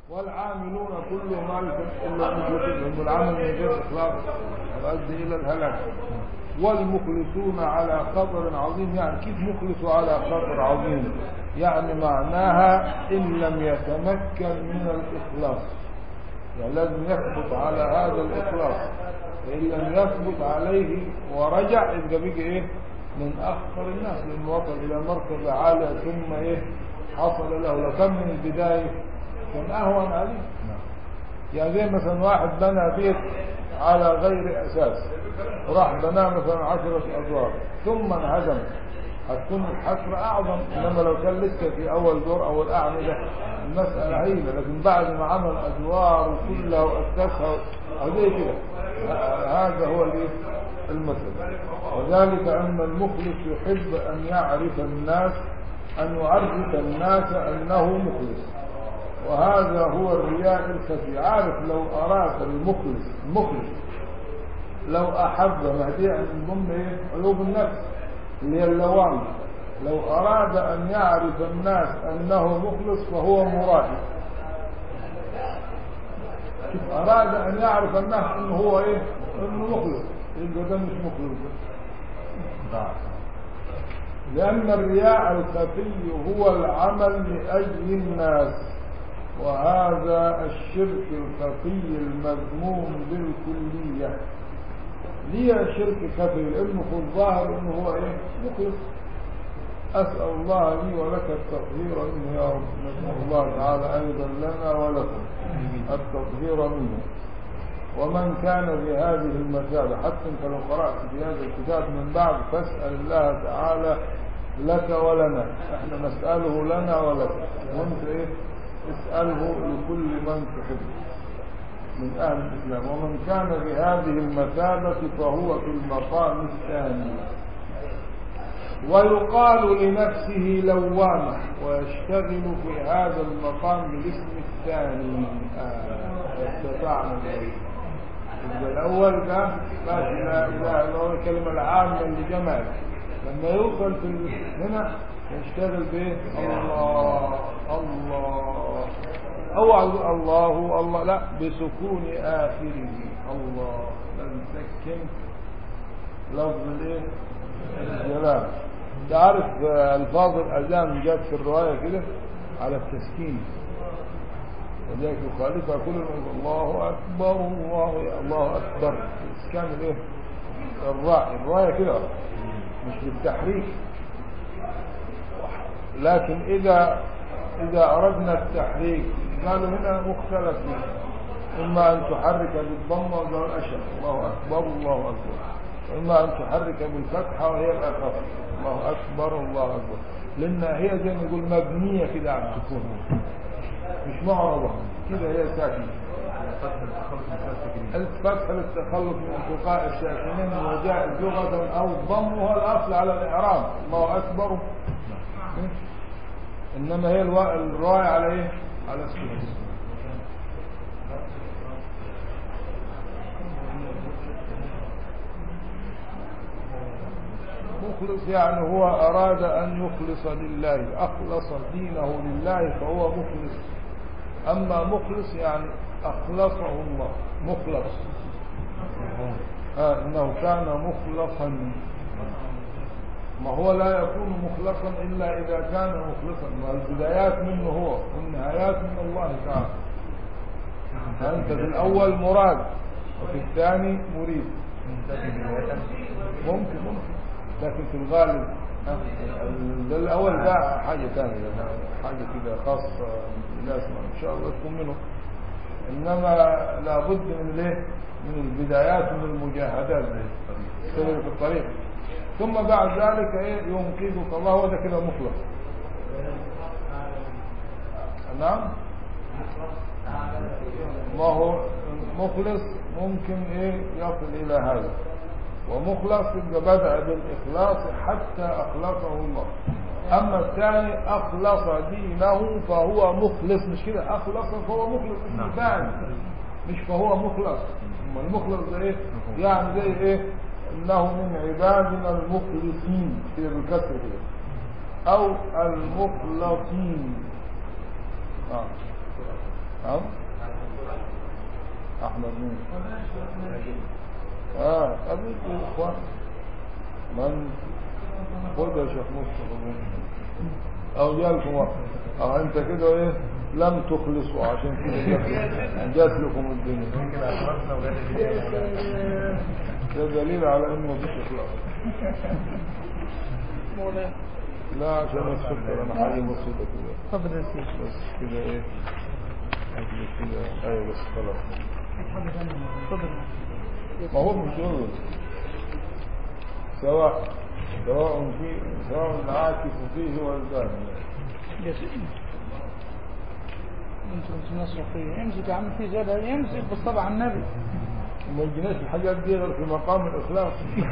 والعاملون كلهم ألف إلا المخلصين العمل من غير إخلاص يؤدي إلى الهلاك والمخلصون على قدر عظيم يعني كيف مخلص على قدر عظيم يعني معناها إن لم يتمكن من الإخلاص يعني لازم يثبت على هذا الإخلاص فإن لم يثبت عليه ورجع يبقى بيجي إيه من أخطر الناس لأنه وصل إلى مركز عالي ثم إيه حصل له لو كان من البداية كان أهون عليه يعني زي مثلا واحد بنى بيت على غير أساس راح بناه مثلا عشرة أدوار ثم انهدم هتكون الحسرة أعظم إنما لو كان لسه في أول دور أو الأعمدة المسألة هينة لكن بعد ما عمل أدوار وكلها وأسسها هذه كده هذا هو المثل وذلك أن المخلص يحب أن يعرف الناس أن يعرف الناس أنه مخلص وهذا هو الرياء الخفي عارف لو أراد المخلص المخلص لو أحب مهدي من ضمن إيه؟ عيوب النفس اللي هي اللوام لو أراد أن يعرف الناس أنه مخلص فهو مرائي شوف أراد أن يعرف الناس أنه هو إيه أنه مخلص يبقى ده مش مخلص لأن الرياء الخفي هو العمل لأجل الناس وهذا الشرك الخفي المذموم بالكلية ليه شرك خفي لأنه في الظاهر أنه هو إيه مخلص أسأل الله لي ولك التطهير منه يا رب نسأل الله تعالى أيضا لنا ولكم التطهير منه ومن كان بهذه المثابة حتى انت لو قرأت في هذا الكتاب من بعد فاسأل الله تعالى لك ولنا احنا نسأله لنا ولك وانت ايه اسأله لكل من تحب من أهل الإسلام ومن كان بهذه المثابة فهو في المقام الثاني ويقال لنفسه لوامة ويشتغل في هذا المقام بالاسم الثاني استطعنا ذلك الأول ده ماشي لا إله إلا هو الكلمة العامة اللي جمعت لما يوصل في هنا يشتغل به الله الله اوعى الله الله لا بسكون اخره الله لازم تسكن لفظ الايه الجلال تعرف الفاظ الاذان جت في الروايه كده على التسكين وذلك يخالفها كل الله اكبر الله الله اكبر اسكان الايه الراء الروايه كده مش بالتحريك لكن اذا اذا اردنا التحريك قالوا هنا مختلف إما أن تحرك بالضمة وده الأشد الله أكبر الله أكبر وإما أن تحرك بالفتحة وهي الأخف الله أكبر الله أكبر لأن هي زي ما نقول مبنية كده على السكون مش معرضة كده هي ساكنة الفتح للتخلص من انتقاء الساكنين وجاء لغة أو الضم هو الأصل على الإعراب الله أكبر إنما هي الرواية على إيه؟ على السكون مخلص يعني هو أراد أن يخلص لله أخلص دينه لله فهو مخلص أما مخلص يعني أخلصه الله مخلص آه إنه كان مخلصا ما هو لا يكون مخلصا إلا إذا كان مخلصا والبدايات منه هو والنهايات من الله تعالى فأنت في الأول مراد وفي الثاني مريد ممكن ممكن لكن في الغالب ده الأول ده حاجة ثانية حاجة كده خاصة بالناس إن شاء الله تكون منه إنما لابد من الايه من البدايات من المجاهدات في الطريق ثم بعد ذلك ايه ينقذك الله وده كده مخلص نعم ما هو مخلص ممكن ايه يصل الى هذا ومخلص يبقى بدأ بالإخلاص حتى أخلصه الله أما الثاني أخلص دينه فهو مخلص مش كده أخلص فهو مخلص اسم فاعل مش فهو مخلص المخلص ده إيه يعني زي إيه إنه من عبادنا المخلصين كده بالكسر كده أو المخلصين آه. نعم احمد مين اه قبلت الاخوان من خد يا شيخ مصطفى مين او جالكم واحد اه انت كده ايه لم تخلصوا عشان كده جات- جات لكم الدنيا يمكن اخلصنا وجات ده دليل على انه مفيش اخلاص مولانا لا عشان اتفكر انا حاجه بسيطه كده تفضل يا سيدي بس كده ايه أجل كده ايوه بس خلاص تفضل ما هو مش دول سواء سواء في سواء العاكف فيه والبان يا سيدي انتوا انتوا ناس رقية امسك يا عم في زيادة يمسك بالطبع على النبي وما يجيناش الحاجات دي غير في مقام الاخلاص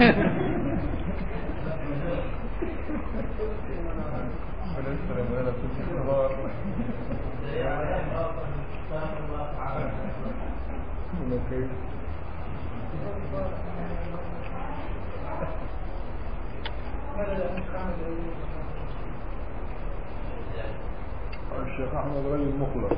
ونستر يا مولانا كل شيء نهار من كيف الشيخ احمد رجل مخلص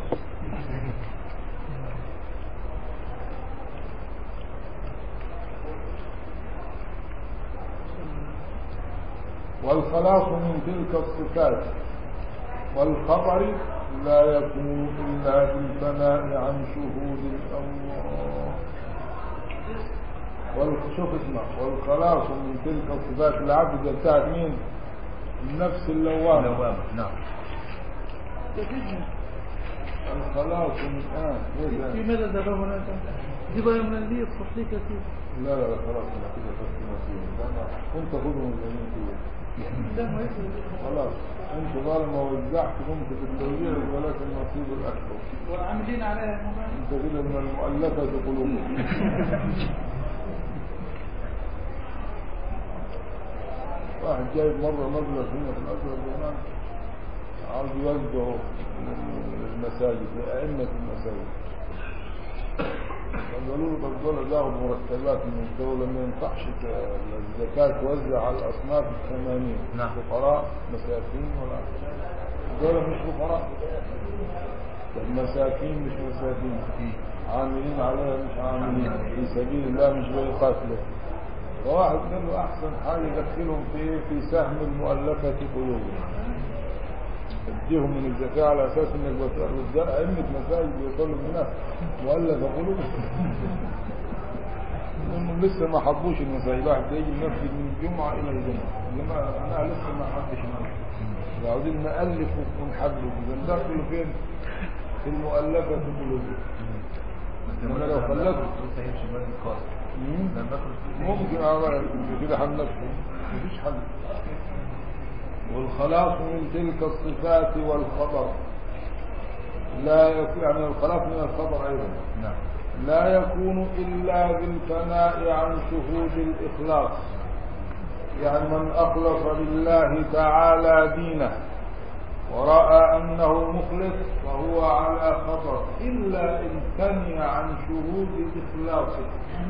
والخلاص من تلك الصفات والخبر لا يكون إلا بالفناء عن شهود الله والشوف اسمع والخلاص من تلك الصفات العبد بتاعت مين النفس اللوامة لوامة نعم الخلاص من آه إيه ده؟ في ماذا ده هناك دي بقى من اللي يصلح لك يا سيدي لا لا لا خلاص انا كده خدت نصيبي انا كنت اخدهم من زمان كده لا ما يفرق خلاص انت طالما وزعت كنت بالتوزيع ولكن النصيب الاكبر والعاملين عليها يا مولانا انت كده من المؤلفة قلوبهم واحد جايب مرة مبلغ هنا في الأسود هناك عاوز يوزعه للمساجد لأئمة المساجد قالوا له طب دول بياخد مرتبات من الدولة ما ينفعش ت- الزكاة توزع على الأصناف الثمانية نعم. فقراء مساكين ولا دول مش فقراء طب مساكين مش مساكين عاملين عليها مش عاملين في سبيل الله مش بيقاتلوا فواحد قال له احسن حاجه دخلهم في إيه؟ في سهم المؤلفه قلوبهم اديهم من الزكاه على اساس انك بترد ائمه مساجد بيوصلوا الناس مؤلفه قلوبهم لانهم لسه ما حبوش المساجد واحد يجي ينفذ من الجمعه الى الجمعه انما انا لسه ما حبش المسجد عاوزين نالف ونحبب اذا ده كله فين؟ في المؤلفه قلوبهم إنما لو خلته لسه هيمشي بدري خالص مم. لما باخد ممكن اعمل كده حل نفسه مفيش حل والخلاص من تلك الصفات والخبر لا يكون يعني الخلاص من الخبر ايضا نعم لا يكون الا بالفناء عن شهود الاخلاص يعني من اخلص لله تعالى دينه ورأى أنه مخلص فهو على خطر إلا إن ثني عن شهود إخلاصه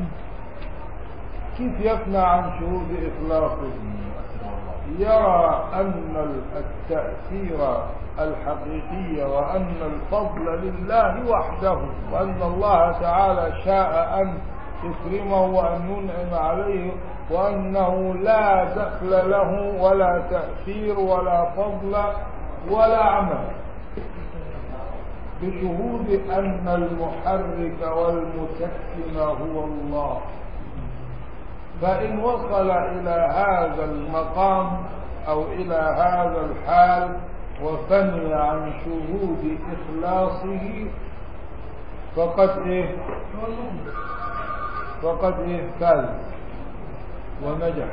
كيف يفنى عن شهود إخلاصه يرى أن التأثير الحقيقي وأن الفضل لله وحده وأن الله تعالى شاء أن يكرمه وأن ينعم عليه وأنه لا دخل له ولا تأثير ولا فضل ولا عمل بشهود أن المحرك والمسكن هو الله فإن وصل إلى هذا المقام أو إلى هذا الحال وفني عن شهود إخلاصه فقد إيه فقد إيه فاز ونجح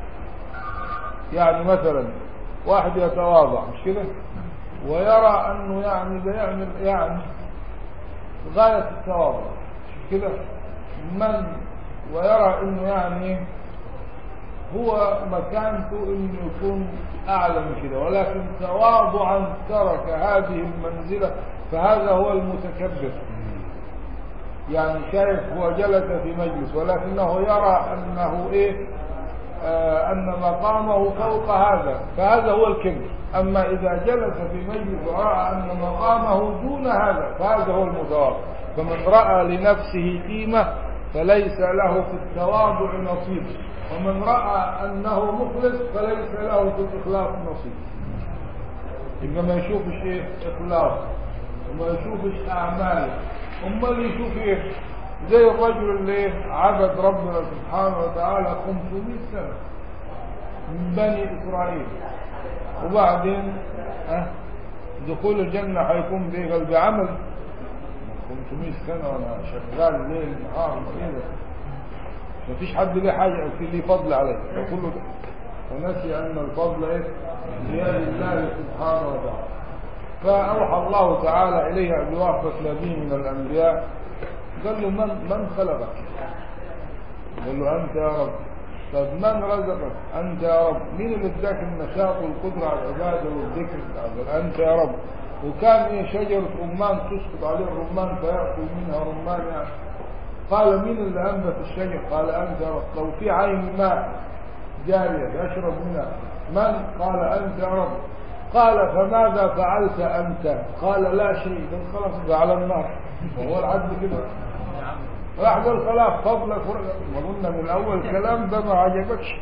يعني مثلا واحد يتواضع مش كده ويرى أنه يعني بيعمل يعني غاية التواضع مش كده من ويرى انه يعني هو مكانته انه يكون اعلى من كده ولكن تواضعا ترك هذه المنزله فهذا هو المتكبر يعني شايف هو جلس في مجلس ولكنه يرى انه ايه آه ان مقامه فوق هذا فهذا هو الكبر أما إذا جلس في مجلس ورأى أن مقامه دون هذا فهذا هو المتواضع فمن رأى لنفسه قيمة فليس له في التواضع نصيب ومن رأى أنه مخلص فليس له في الإخلاص نصيب يبقى ما يشوفش إيه إخلاص وما يشوفش أعمال أمال يشوف إيه زي الرجل اللي عبد ربنا سبحانه وتعالى 500 سنة من بني إسرائيل وبعدين أه دخول الجنة هيكون بإيه قال بعمل 500 سنة وأنا شغال ليل نهار كده مفيش حد ليه حاجة في ليه فضل عليه فكله ده ونسي أن الفضل إيه بيد الله سبحانه وتعالى فأوحى الله تعالى إليه أن يوافق نبي من الأنبياء قال له من من خلقك؟ قال له أنت يا رب طب من رزقك؟ أنت يا رب مين اللي اداك النشاط والقدرة على العبادة والذكر؟ قال أنت يا رب وكان إيه شجرة رمان تسقط عليه الرمان فيأكل منها رمان يعني قال مين اللي أنبت الشجر؟ قال أنت يا رب لو في عين ماء جارية يشرب منها من؟ قال أنت يا رب قال فماذا فعلت أنت قال لا شيء قال خلاص على النار وهو العدل كده راح قال خلاص فضلك ما قلنا من الأول الكلام ده ما عجبكش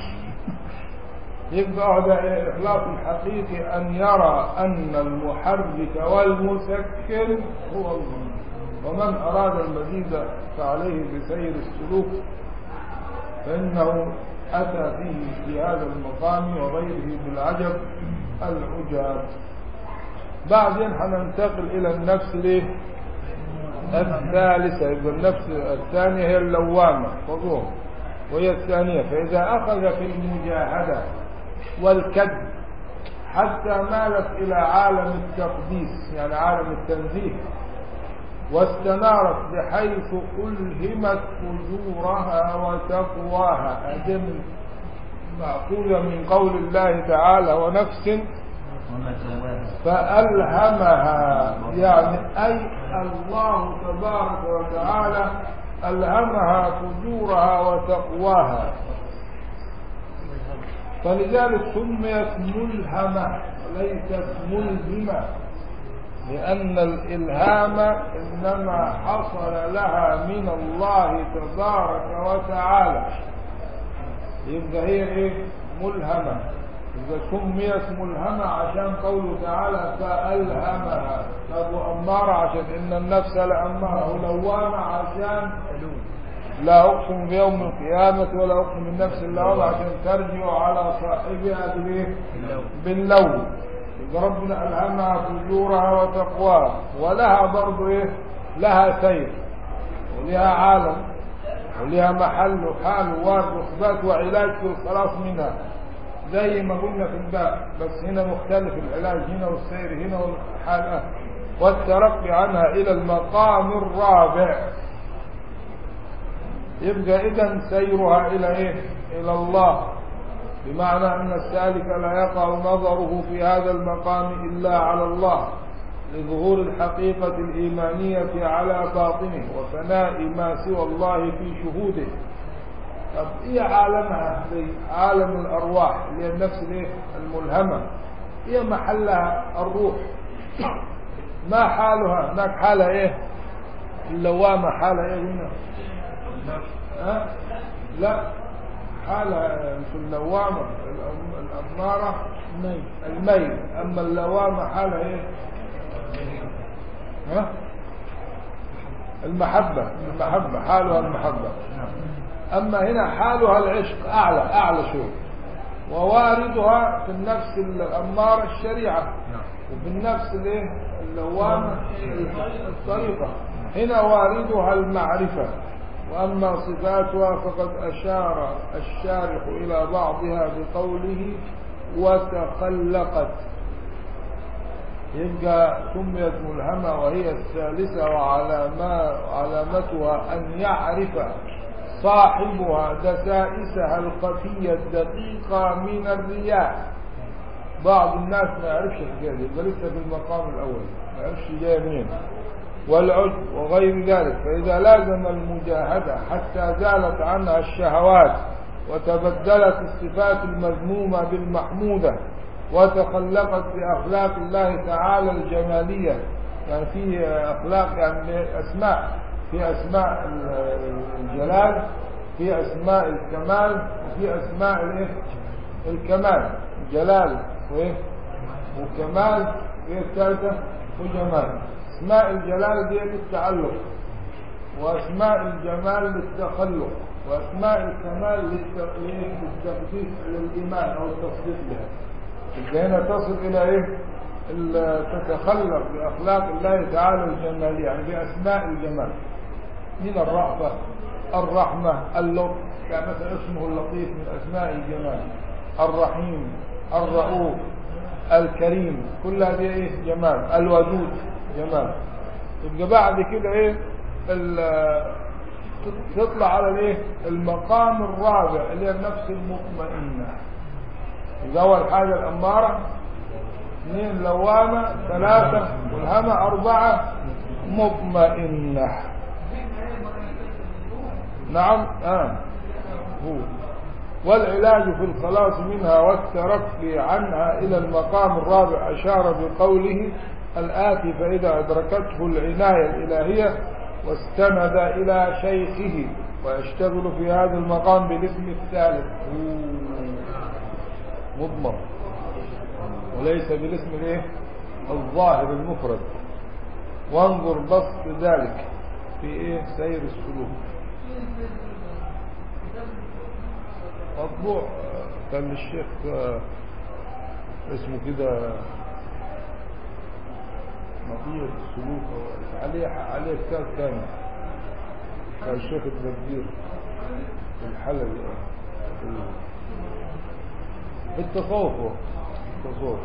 يبقى هذا الإخلاص الحقيقي أن يرى أن المحرك والمسكن هو الله ومن أراد المزيد فعليه بسير السلوك فإنه أتى فيه في هذا المقام وغيره بالعجب العجاب بعدين حننتقل إلى النفس ليه الثالثة يبقى النفس الثانية هي اللوامة فضوه وهي الثانية فإذا أخذ في المجاهدة والكد حتى مالت إلى عالم التقديس يعني عالم التنزيه واستنارت بحيث ألهمت فجورها وتقواها هذه مأخوذة من قول الله تعالى ونفس فألهمها يعني أي الله تبارك وتعالى ألهمها فجورها وتقواها فلذلك سميت ملهمة وليست ملهمة لأن الإلهام إنما حصل لها من الله تبارك وتعالى يبقى هي إيه ملهمة إذا سميت ملهمة عشان قوله تعالى فألهمها أبو أمارة عشان إن النفس لأمارة لوامة عشان لا أقسم بيوم القيامة ولا أقسم بالنفس اللوامة عشان ترجع على صاحبها بالإيه؟ باللوم إذا ربنا ألهمها فجورها وتقواها ولها برضو إيه لها سير ولها عالم ولها محل وحال ووارد وإثبات وعلاج في الخلاص منها زي ما قلنا في الباب بس هنا مختلف العلاج هنا والسير هنا والحال والترقي عنها إلى المقام الرابع يبقى إذا سيرها إلى إيه إلى الله بمعنى أن السالك لا يقع نظره في هذا المقام إلا على الله لظهور الحقيقة الإيمانية على باطنه وفناء ما سوى الله في شهوده طب ايه عالمها زي عالم الارواح اللي هي النفس الايه الملهمه هي محلها الروح ما حالها هناك حالها ايه اللوامه حالها ايه هنا ها لا حالها في اللوامه الاماره الميل الميل اما اللوامه حالها ايه ها المحبه المحبه حالها المحبه أما هنا حالها العشق أعلى أعلى شوي وواردها في النفس الأمارة الشريعة وفي النفس الايه اللوامة الطريقة هنا واردها المعرفة وأما صفاتها فقد أشار الشارح إلى بعضها بقوله وتخلقت يبقى سميت ملهمة وهي الثالثة وعلامة علامتها أن يعرف صاحبها دسائسها الخفية الدقيقة من الرياء بعض الناس ما يعرفش الحكاية دي يبقى لسه في المقام الأول ما يعرفش جاي منين والعجب وغير ذلك فإذا لازم المجاهدة حتى زالت عنها الشهوات وتبدلت الصفات المذمومة بالمحمودة وتخلقت بأخلاق الله تعالى الجمالية يعني في أخلاق يعني أسماء في أسماء الجلال في أسماء الكمال وفي أسماء الإيه؟ الكمال جلال وإيه؟ وكمال هي الثالثة وجمال اسماء الجلال دي للتعلق واسماء الجمال للتخلق واسماء الكمال للتقليد للتقديس للايمان او التصديق بها يبقى هنا تصل الى ايه ال- تتخلق باخلاق الله تعالى الجماليه يعني باسماء الجمال من الرأفة الرحمة اللطف يعني مثلا اسمه اللطيف من اسماء الجمال الرحيم الرؤوف الكريم كل هذه ايه جمال الودود جمال يبقى بعد كده ايه ال- تطلع على الايه المقام الرابع اللي هي النفس المطمئنه يبقى اول حاجه الاماره اثنين لوامه ثلاثه والهمه اربعه مطمئنه نعم آه. هو والعلاج في الخلاص منها والترقي عنها إلى المقام الرابع أشار بقوله الآتي فإذا أدركته العناية الإلهية واستند إلى شيخه ويشتغل في هذا المقام بالاسم الثالث مضمر وليس بالاسم الايه الظاهر المفرد وانظر بسط ذلك في ايه سير السلوك مطبوع آه، كان للشيخ آه، اسمه كده مطير السلوك أو- عليه عليه كتاب كامل كان الشيخ التدبير الحلبي آه، في التصوف هو، التصوف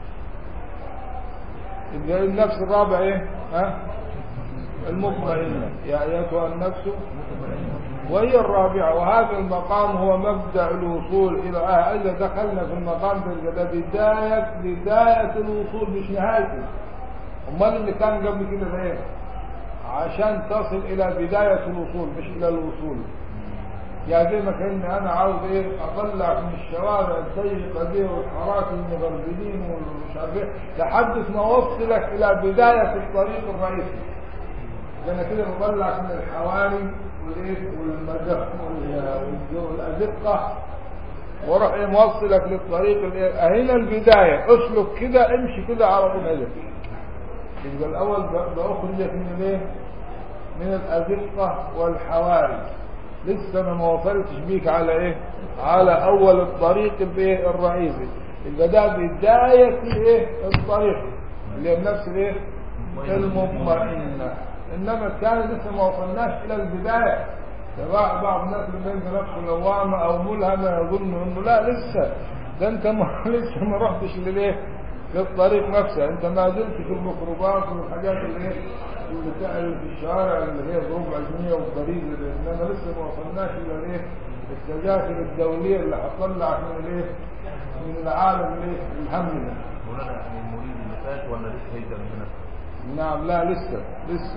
يبقى النفس الرابع ايه ها المطمئنة يا أيتها النفس وهي الرابعة وهذا المقام هو مبدأ الوصول إلى آه إذا دخلنا في المقام ده ده بداية بداية الوصول مش نهايته أمال اللي كان قبل كده ده إيه؟ عشان تصل إلى بداية الوصول مش إلى الوصول يعني زي ما كان أنا عاوز إيه أطلع من الشوارع الضيقة دي والحارات المغربلين والمش عارف إيه لحد ما أوصلك إلى بداية الطريق الرئيسي انا كده بطلع من الحواري والايه والمزق والازقه واروح ايه موصلك للطريق الايه هنا البدايه اسلك كده امشي كده على طول هدف يبقى الاول ب- باخرجك من الايه من الازقه والحواري لسه انا ما وصلتش بيك على ايه على اول الطريق الايه الرئيسي يبقى ده بدايه الايه الطريق اللي هي نفس الايه المطمئنه انما الثاني لسه ما وصلناش الى البدايه بعض بعض الناس اللي بينزل نفسه لوامه او ملهمه يظن انه لا لسه ده انت ما لسه ما رحتش للايه للطريق نفسه انت ما زلت في الميكروباص والحاجات اللي هي اللي بتاع- في الشوارع اللي هي بربع جنيه وبريد انما لسه ما وصلناش الى الايه التجاسر الدوليه اللي هتطلعك من الايه من العالم الايه الهم ده مولانا يعني المريد اللي فات ولا لسه هيبدا من هنا؟ نعم لا لسه لسه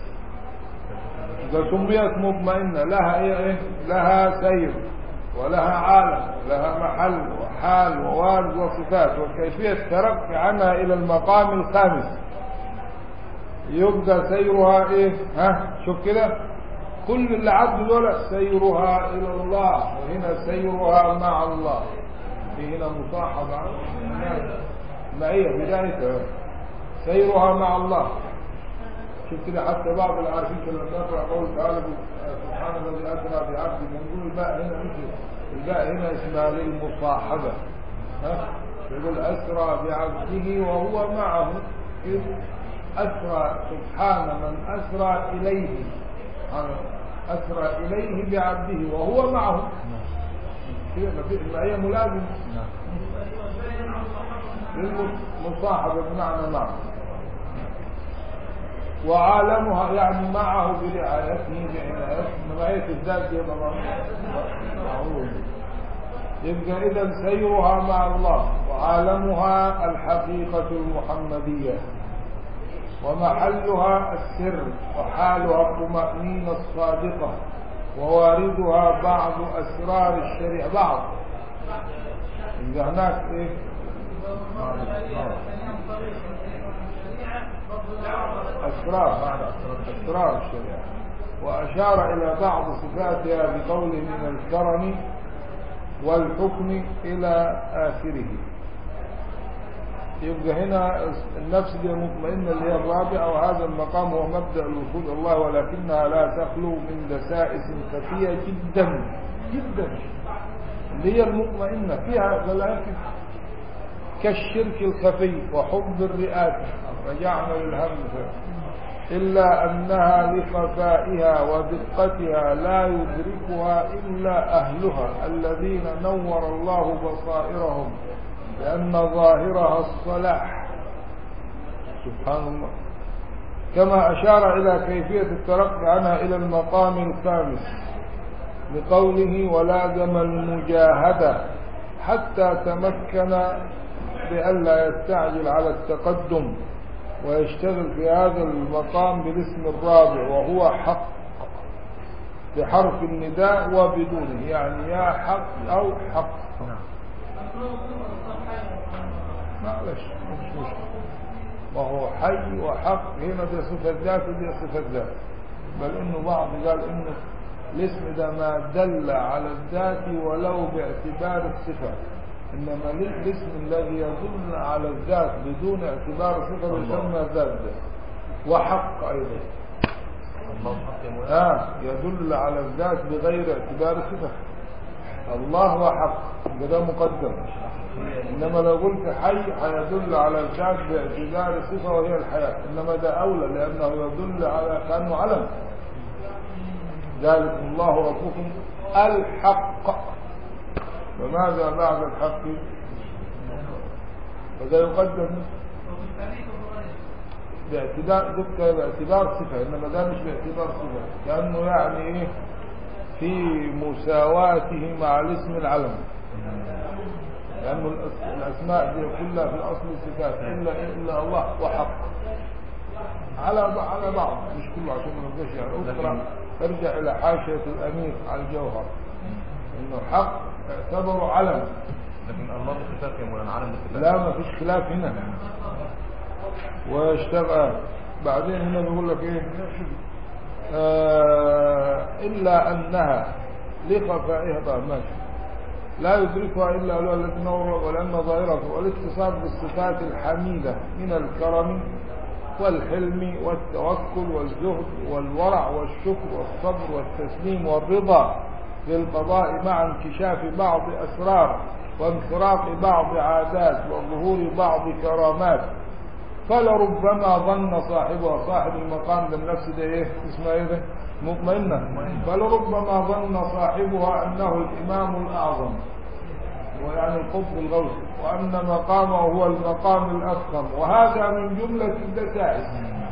إذا سميت مطمئنة لها إيه, إيه؟ لها سير ولها عالم لها محل وحال ووارد وصفات وكيفية الترقي عنها إلى المقام الخامس يبقى سيرها إيه ها شوف كده كل اللي عد دول سيرها إلى الله وهنا سيرها مع الله في هنا مصاحبة معية بدايتها سيرها مع الله شوف كده حتى بعض العارفين لما تقرا قول تعالى سبحان الذي اسرى بعبده نقول الباء هنا مش الباء هنا اسمها للمصاحبه ها يقول اسرى بعبده وهو معه إذ اسرى سبحان من اسرى اليه سبحان اسرى اليه بعبده وهو معه كده ما في المعيه ملازمه للمصاحبه بمعنى معه وعالمها يعني معه برعايته بعنايته نوعية الذات دي طبعا معروف يبقى إذا سيرها مع الله وعالمها الحقيقة المحمدية ومحلها السر وحالها الطمأنينة الصادقة وواردها بعض أسرار الشريعة بعض يبقى هناك إيه أسرار أسرار الشريعة وأشار إلى بعض صفاتها بقوله من الكرم والحكم إلى آخره يبقى هنا النفس دي مطمئنة اللي هي الرابعة وهذا المقام هو مبدأ الوصول إلى الله ولكنها لا تخلو من دسائس خفية جدا جدا اللي هي المطمئنة فيها غلائف كالشرك الخفي وحب الرئاسة رجعنا للهم إلا أنها لخفائها ودقتها لا يدركها إلا أهلها الذين نور الله بصائرهم لأن ظاهرها الصلاح سبحان الله كما أشار إلى كيفية الترقي عنها إلى المقام الخامس بقوله ولازم المجاهدة حتى تمكن بألا يستعجل على التقدم ويشتغل في هذا المقام بالاسم الرابع وهو حق بحرف النداء وبدونه يعني يا حق أو حق معلش مش مشكلة وهو حي وحق هنا دي صفة ذات ودي صفة ذات بل انه بعض قال انه الاسم ده ما دل على الذات ولو باعتبار الصفة انما الاسم الذي يدل على الذات بدون اعتبار الصفة يسمى ذات ده وحق ايضا الله حق يا مولانا آه يدل على الذات بغير اعتبار الصفة الله وحق ده مقدم انما لو قلت حي هيدل على الذات باعتبار الصفه وهي الحياه انما ده اولى لانه يدل على كانه علم ذلك الله ربكم الحق وماذا بعد الحق فده يقدم باعتبار ذكر باعتبار صفه انما ده مش باعتبار صفه كانه يعني ايه في مساواته مع الاسم العلم لأن الأس- الأسماء دي كلها في الأصل صفات إلا إلا الله وحق على ب- على بعض مش كله عشان ما نبقاش يعني اقرأ ارجع إلى حاشية الأمير على الجوهر إنه حق اعتبره علم لكن الله بصفات يا مولانا عالم بصفات لا ما فيش خلاف هنا ويشتغل بعدين هنا بيقول لك ايه آه الا انها لخفائها طيب ماشي لا يدركها الا له الذي نور ولان ظاهرته والاتصاف بالصفات الحميده من الكرم والحلم والتوكل والزهد والورع والشكر والصبر والتسليم والرضا للقضاء مع انكشاف بعض اسرار وانخراط بعض عادات وظهور بعض كرامات فلربما ظن صاحبها صاحب المقام ده النفس ده ايه اسمها ايه ده مطمئنة فلربما ظن صاحبها انه الامام الاعظم ويعني القطب الغوث وان مقامه هو المقام الافخم وهذا من جملة الدسائس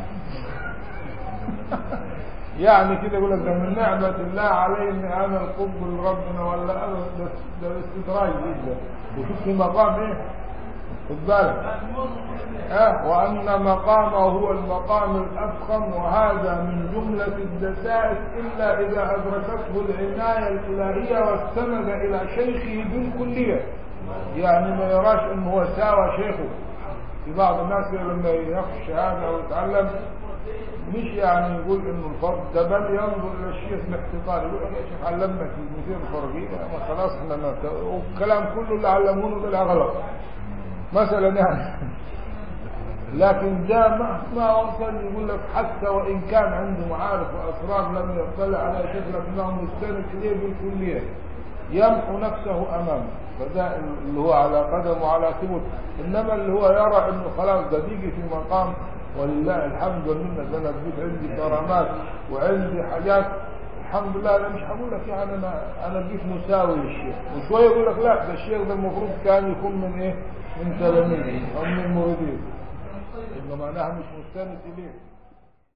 يعني كده يقول لك ده من نعمة الله علي ان انا القطب لربنا ولا انا ده ده استدراج جدا وشوف في مقام ايه خد بالك ها وأن مقامه هو المقام الأفخم وهذا من جملة الدسائس إلا إذا أدركته العناية الإلهية واستند إلى شيخه بالكلية يعني ما يراش أنه هو ساوى شيخه في بعض الناس لما يخش هذا أو يتعلم مش يعني يقول انه الفرد ده بل ينظر الى الشيخ باحتقار يقول لك يا شيخ علمنا كلمتين فرقين ما خلاص احنا نت- والكلام كله اللي علمونه طلع غلط مثلا يعني لكن ده مهما وصل يقول لك حتى وان كان عنده معارف واسرار لم يطلع على شيخ لكنه مستند اليه بالكليه يمحو نفسه امامه فده اللي هو على قدم وعلى ثبوت انما اللي هو يرى انه خلاص ده بيجي في مقام ولله الحمد والمنه ده انا بقيت عندي كرامات وعندي حاجات الحمد لله انا مش هقول لك يعني انا انا بقيت مساوي للشيخ وشويه يقول لك لا ده الشيخ ده المفروض كان يكون من ايه؟ من تلاميذه او من مريدين انه معناها مش مستند اليه